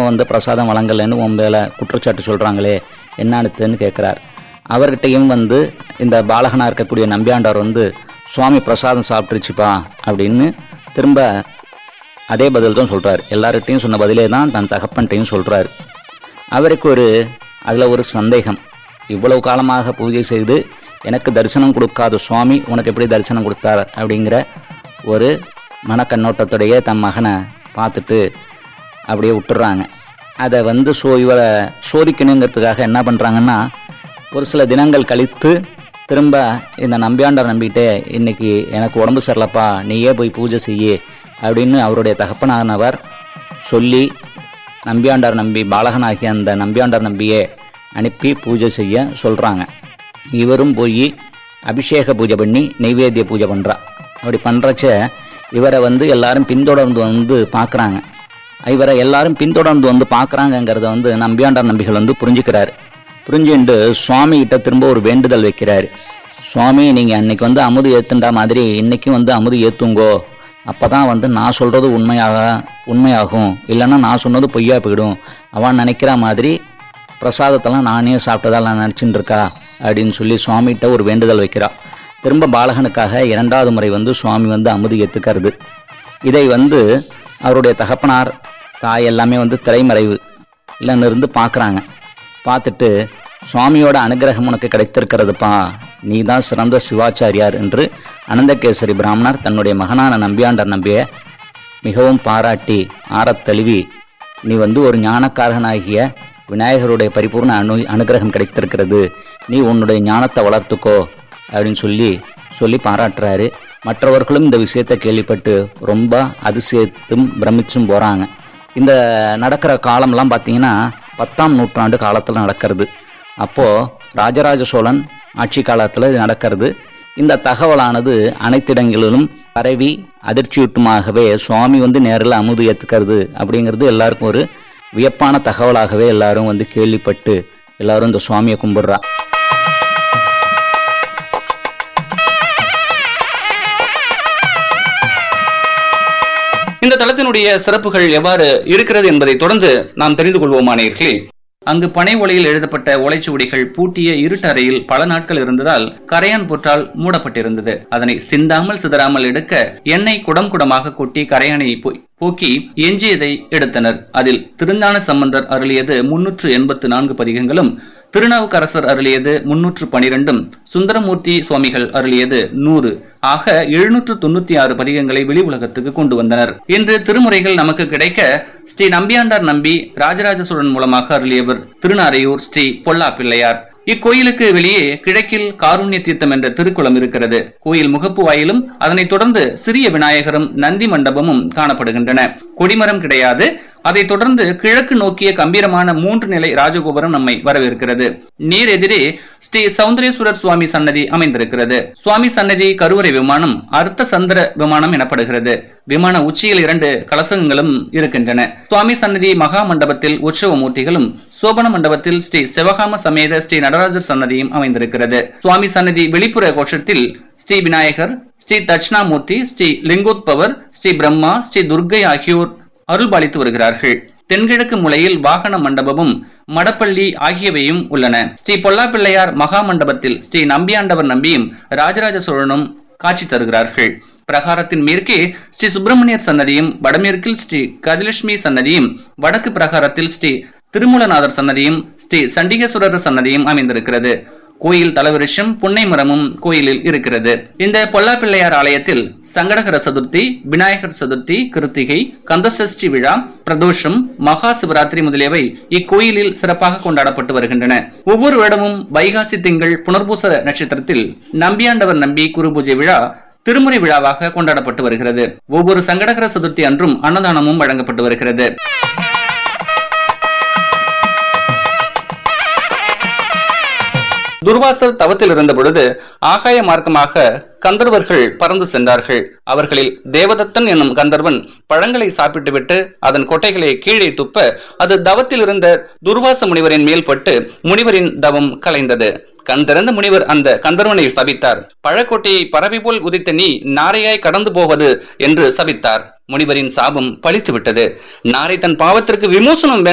வந்து பிரசாதம் வழங்கலைன்னு உன் மேலே குற்றச்சாட்டு சொல்கிறாங்களே என்னானுத்துன்னு கேட்குறார் அவர்கிட்டையும் வந்து இந்த பாலகனாக இருக்கக்கூடிய நம்பியாண்டார் வந்து சுவாமி பிரசாதம் சாப்பிட்டுருச்சுப்பா அப்படின்னு திரும்ப அதே பதில் தான் சொல்கிறார் எல்லார்கிட்டையும் சொன்ன பதிலே தான் தன் தகப்பன்ட்டையும் சொல்கிறார் அவருக்கு ஒரு அதில் ஒரு சந்தேகம் இவ்வளவு காலமாக பூஜை செய்து எனக்கு தரிசனம் கொடுக்காத சுவாமி உனக்கு எப்படி தரிசனம் கொடுத்தார் அப்படிங்கிற ஒரு மனக்கண்ணோட்டத்துடைய தன் மகனை பார்த்துட்டு அப்படியே விட்டுறாங்க அதை வந்து சோ இவரை சோதிக்கணுங்கிறதுக்காக என்ன பண்ணுறாங்கன்னா ஒரு சில தினங்கள் கழித்து திரும்ப இந்த நம்பியாண்டார் நம்பிக்கிட்டே இன்னைக்கு எனக்கு உடம்பு சரியில்லப்பா நீயே போய் பூஜை செய்யி அப்படின்னு அவருடைய தகப்பனானவர் சொல்லி நம்பியாண்டார் நம்பி பாலகனாகிய அந்த நம்பியாண்டார் நம்பியை அனுப்பி பூஜை செய்ய சொல்கிறாங்க இவரும் போய் அபிஷேக பூஜை பண்ணி நெய்வேத்திய பூஜை பண்ணுறா அப்படி பண்ணுறச்ச இவரை வந்து எல்லாரும் பின்தொடர்ந்து வந்து பார்க்குறாங்க இவரை எல்லாரும் பின்தொடர்ந்து வந்து பார்க்குறாங்கங்கிறத வந்து நம்பியாண்டார் நம்பிகள் வந்து புரிஞ்சுக்கிறாரு புரிஞ்சுண்டு சுவாமி கிட்ட திரும்ப ஒரு வேண்டுதல் வைக்கிறாரு சுவாமி நீங்கள் அன்னைக்கு வந்து அமுது ஏத்துண்டா மாதிரி இன்னைக்கும் வந்து அமுது ஏத்துங்கோ அப்போ தான் வந்து நான் சொல்கிறது உண்மையாக உண்மையாகும் இல்லைன்னா நான் சொன்னது பொய்யா போயிடும் அவன் நினைக்கிற மாதிரி பிரசாதத்தெல்லாம் நானே சாப்பிட்டதால் நான் நினச்சிட்டு இருக்கா அப்படின்னு சொல்லி சுவாமிகிட்ட ஒரு வேண்டுதல் வைக்கிறா திரும்ப பாலகனுக்காக இரண்டாவது முறை வந்து சுவாமி வந்து அமுது ஏற்றுக்கிறது இதை வந்து அவருடைய தகப்பனார் தாய் எல்லாமே வந்து திரைமறைவு இல்லைன்னு இருந்து பார்க்குறாங்க பார்த்துட்டு சுவாமியோட அனுகிரகம் உனக்கு கிடைத்திருக்கிறதுப்பா நீ தான் சிறந்த சிவாச்சாரியார் என்று அனந்தகேசரி பிராமணர் தன்னுடைய மகனான நம்பியாண்டர் நம்பிய மிகவும் பாராட்டி ஆறத் தழுவி நீ வந்து ஒரு ஞானக்காரகனாகிய விநாயகருடைய பரிபூர்ண அனு அனுகிரகம் கிடைத்திருக்கிறது நீ உன்னுடைய ஞானத்தை வளர்த்துக்கோ அப்படின்னு சொல்லி சொல்லி பாராட்டுறாரு மற்றவர்களும் இந்த விஷயத்தை கேள்விப்பட்டு ரொம்ப அதிசயத்தும் பிரமிச்சும் போகிறாங்க இந்த நடக்கிற காலம்லாம் பார்த்தீங்கன்னா பத்தாம் நூற்றாண்டு காலத்தில் நடக்கிறது அப்போது ராஜராஜ சோழன் ஆட்சி காலத்தில் இது நடக்கிறது இந்த தகவலானது அனைத்திடங்களிலும் பரவி அதிர்ச்சியூட்டுமாகவே சுவாமி வந்து நேரில் அமுது ஏற்றுக்கிறது அப்படிங்கிறது எல்லாருக்கும் ஒரு வியப்பான தகவலாகவே எல்லாரும் வந்து கேள்விப்பட்டு எல்லாரும் இந்த சுவாமியை கும்பிடுறா இந்த தளத்தினுடைய சிறப்புகள் எவ்வாறு இருக்கிறது என்பதை தொடர்ந்து நாம் தெரிந்து கொள்வோமானீர்களே அங்கு பனை ஒலையில் எழுதப்பட்ட ஓலைச்சுவடிகள் பூட்டிய இருட்டறையில் பல நாட்கள் இருந்ததால் கரையான் புற்றால் மூடப்பட்டிருந்தது அதனை சிந்தாமல் சிதறாமல் எடுக்க எண்ணெய் குடம் குடமாக கொட்டி கரையானை போ- போக்கி எஞ்சியதை எடுத்தனர் அதில் திருஞான சம்பந்தர் அருளியது முன்னூற்று எண்பத்து நான்கு பதிகங்களும் திருநாவுக்கரசர் அருளியது முன்னூற்று பனிரெண்டும் சுந்தரமூர்த்தி சுவாமிகள் அருளியது நூறு ஆக எழுநூற்று தொண்ணூத்தி ஆறு பதிகங்களை வெளி உலகத்துக்கு கொண்டு வந்தனர் இன்று திருமுறைகள் நமக்கு கிடைக்க ஸ்ரீ நம்பியாண்டார் நம்பி ராஜராஜ சோழன் மூலமாக அருளியவர் திருநாரையூர் ஸ்ரீ பொல்லா பிள்ளையார் இக்கோயிலுக்கு வெளியே கிழக்கில் காருண்ய தீர்த்தம் என்ற திருக்குளம் இருக்கிறது கோயில் முகப்பு வாயிலும் அதனைத் தொடர்ந்து சிறிய விநாயகரும் நந்தி மண்டபமும் காணப்படுகின்றன கொடிமரம் கிடையாது அதைத் தொடர்ந்து கிழக்கு நோக்கிய கம்பீரமான மூன்று நிலை ராஜகோபுரம் நம்மை வரவேற்கிறது நேர் எதிரே ஸ்ரீ சௌந்தரேஸ்வரர் சுவாமி சன்னதி அமைந்திருக்கிறது சுவாமி சன்னதி கருவறை விமானம் அர்த்த சந்திர விமானம் எனப்படுகிறது விமான உச்சியில் இரண்டு கலசங்களும் இருக்கின்றன சுவாமி சன்னதி மகா மண்டபத்தில் உற்சவ மூர்த்திகளும் சோபன மண்டபத்தில் ஸ்ரீ சிவகாம சமேத ஸ்ரீ நடராஜர் சன்னதியும் அமைந்திருக்கிறது சுவாமி சன்னதி வெளிப்புற கோஷத்தில் ஸ்ரீ விநாயகர் ஸ்ரீ தட்சிணாமூர்த்தி ஸ்ரீ லிங்கோத்பவர் ஸ்ரீ பிரம்மா ஸ்ரீ துர்க்கை ஆகியோர் அருள்பாலித்து வருகிறார்கள் தென்கிழக்கு மூலையில் வாகன மண்டபமும் மடப்பள்ளி ஆகியவையும் உள்ளன ஸ்ரீ பொல்லாப்பிள்ளையார் மகா மண்டபத்தில் ஸ்ரீ நம்பியாண்டவர் நம்பியும் ராஜராஜ சோழனும் காட்சி தருகிறார்கள் பிரகாரத்தின் மேற்கே ஸ்ரீ சுப்பிரமணியர் சன்னதியும் வடமேற்கில் ஸ்ரீ கஜலட்சுமி சன்னதியும் வடக்கு பிரகாரத்தில் ஸ்ரீ திருமூலநாதர் சன்னதியும் ஸ்ரீ சண்டிகேஸ்வரர் சன்னதியும் அமைந்திருக்கிறது கோயில் தலவிருஷம் புன்னை மரமும் கோயிலில் இருக்கிறது இந்த பொல்லாப்பிள்ளையார் ஆலயத்தில் சங்கடகர சதுர்த்தி விநாயகர் சதுர்த்தி கிருத்திகை கந்தசஷ்டி விழா பிரதோஷம் மகா சிவராத்திரி முதலியவை இக்கோயிலில் சிறப்பாக கொண்டாடப்பட்டு வருகின்றன ஒவ்வொரு வருடமும் வைகாசி திங்கள் புனர்பூச நட்சத்திரத்தில் நம்பியாண்டவர் நம்பி குரு பூஜை விழா திருமுறை விழாவாக கொண்டாடப்பட்டு வருகிறது ஒவ்வொரு சங்கடகர சதுர்த்தி அன்றும் அன்னதானமும் வழங்கப்பட்டு வருகிறது துர்வாசர் தவத்தில் இருந்த பொழுது ஆகாய மார்க்கமாக கந்தர்வர்கள் பறந்து சென்றார்கள் அவர்களில் தேவதத்தன் என்னும் கந்தர்வன் பழங்களை சாப்பிட்டுவிட்டு அதன் கொட்டைகளை கீழே துப்ப அது தவத்தில் இருந்த துர்வாச முனிவரின் மேல் பட்டு முனிவரின் தவம் கலைந்தது கண் திறந்த முனிவர் அந்த கந்தர்வனை சபித்தார் பழக்கொட்டையை பறவை போல் உதித்த நீ நாரையாய் கடந்து போவது என்று சபித்தார் முனிவரின் சாபம் பலித்து விட்டது நாரை தன் பாவத்திற்கு விமோசனம்